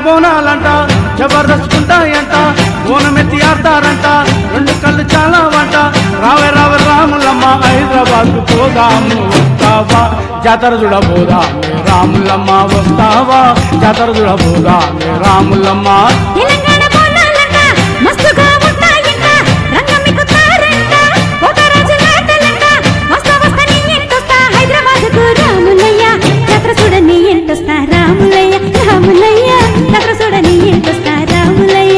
బోనాలంట జబర్దస్తుకుంటాయంట బోనమెత్తి ఆడతారంట రెండు కళ్ళు చాలా వంట రావే రావే రాములమ్మ హైదరాబాద్ పోదాము వస్తావా జాతర చూడబోదామే రాములమ్మ వస్తావా జాతర చూడబోదామే రాములమ్మ తెలంగాణ బోనాలంట మస్తుగా ఉంటాయంట రంగమిక్కుతారంట పోతరాజు నాటలంట వస్తా వస్తా నీ ఎంటొస్తా హైదరాబాద్కు రాములయ్య జాతర చూడని ఎంటొస్తా రాములయ్య రాములయ్య జాతర చూడని ఎంటొస్తా రాములయ్య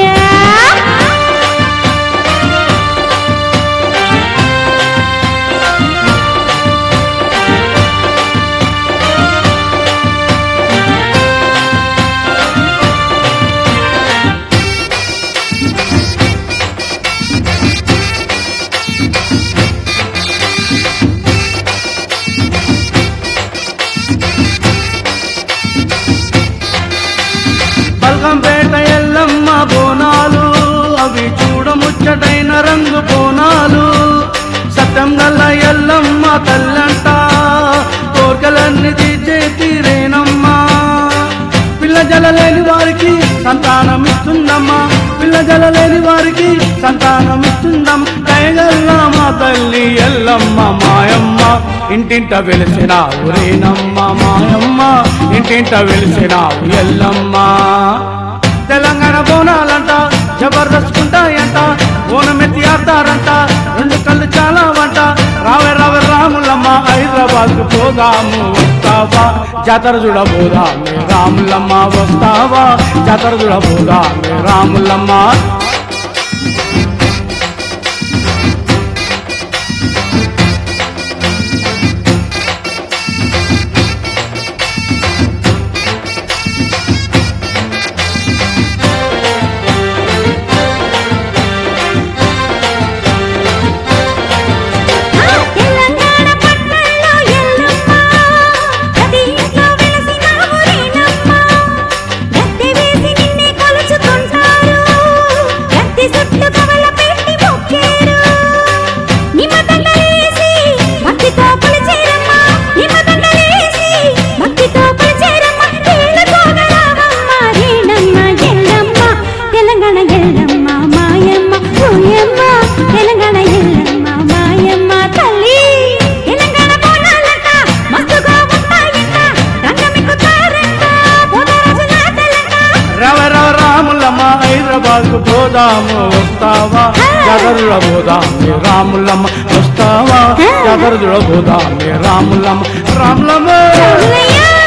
బల్గంపేట ఎల్లమ్మ బోనాలు అవి చూడముచ్చటైన రంగు బోనాలు సత్యం గల్ల ఎల్లమ్మ తల్లంట కోరికలన్నీ తీర్చే తీరేనమ్మా పిల్ల జల లేని వారికి సంతానం ఇస్తుందమ్మా పిల్ల జల లేని వారికి సంతానం ఇస్తుందమ్మ దయగల్ల మా తల్లి ఎల్లమ్మ మాయమ్మ ఇంటింట వెలిసినావు రేనమ్మ మాయమ్మ ఇంటింట వెలిసినావు ఎల్లమ్మ తెలంగాణ బోనాలంట జబర్దస్తుకుంటాయంట బోనమెత్తి ఆడతారంట రెండు కళ్ళు చాలా వంట రావే రావే రాములమ్మ హైదరాబాద్ పోదాము వస్తావా జాతర చూడబోదామే రాములమ్మ వస్తావా జాతర చూడబోదామే రాములమ్మ తెలంగాణ పట్టణంలో ఎల్లమ్మ ప్రతి ఇంట్లో వెలసినావు రేనమ్మ గద్దె వేసి నిన్నే కొలుచుకుంటారు గద్దె చుట్టూ కవల పెట్టి మొక్కేరు నిమ్మదండలేసి భక్తితో కొలిచేరమ్మ నిమ్మదండలేసి భక్తితో కొలిచేరమ్మ ఏళ్ళతోన రావమ్మ రేనమ్మ ఎల్లమ్మ తెలంగాణ ఎల్లమ్మ మాయమ్మ ఓయమ్మ తెలంగాణ ఎల్లమ్మ మాయమ్మ తల్లి తెలంగాణ బోనాలంట మస్తుగా ఉంటాయంట రంగమిక్కుతారంట పోతరాజు నాటలంట రవ రవ రాములమ్మ హైదరాబాద్ కు పోదాము వస్తావా జాతర పోదామే రాములమ్మ వస్తావా జాతర పోదామే రాములమ్మ రాములమ్మ రాములయ్య